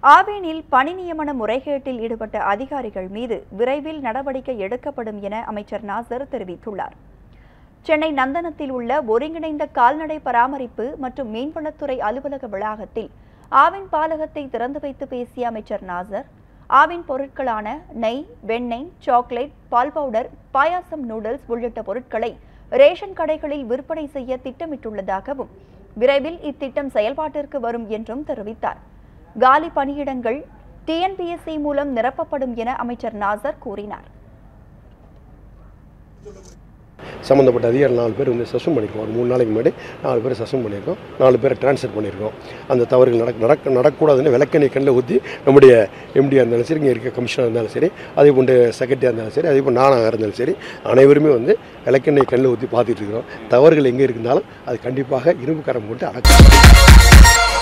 ஆவேனில் பணி நியமன முறைகேட்டில் ஈடுபட்ட அதிகாரிகள் மீது விரைவில் நடவடிக்கை எடுக்கப்படும் என அமைச்சர் நாசர் தெரிவித்துள்ளார் சென்னை நந்தனத்தில் உள்ள ஒருங்கிணைந்த கால்நடை பராமரிப்பு மற்றும் மீன்வளத்துறை அலுவலக வளாகத்தில் ஆவின் பாலகத்தை திறந்து வைத்து பேசிய அமைச்சர் நாசர் ஆவின் பொருட்களான நெய் வெண்ணெய் சாக்லேட் பால் பவுடர் பாயாசம் நூடுல்ஸ் உள்ளிட்ட பொருட்களை ரேஷன் கடைகளில் விற்பனை செய்ய திட்டமிட்டுள்ளதாகவும் விரைவில் இத்திட்டம் செயல்பாட்டிற்கு வரும் என்றும் தெரிவித்தார் காலி பணியிடங்கள் டிஎன்பிஎஸ்சி மூலம் நிரப்பப்படும் என அமைச்சர் நாசர் கூறினார் சம்மந்தப்பட்ட அதிகாரி நாலு பேர் வந்து சஸ்பெண்ட் பண்ணியிருக்கோம் ஒரு மூணு நாளைக்கு முன்னாடி நாலு பேர் சஸ்பெண்ட் பண்ணியிருக்கோம் நாலு பேரை ட்ரான்ஸ்ஃபர் பண்ணியிருக்கோம் அந்த தவறுகள் நடக்க நடக்க நடக்கக்கூடாதுன்னு விளக்கணை கண்ணில் ஊற்றி நம்முடைய எம்டியாக இருந்தாலும் சரி இங்கே இருக்க கமிஷனாக இருந்தாலும் சரி அதே போன்று செக்ரட்டரியாக இருந்தாலும் சரி அதே போல் நானாக இருந்தாலும் சரி அனைவருமே வந்து விளக்கெண்ணெய் கண்ணில் ஊற்றி பார்த்துட்டு இருக்கிறோம் தவறுகள் எங்கே இருந்தாலும் அது கண்டிப்பாக இரும்பு கரம் போட்டு அடக்கம்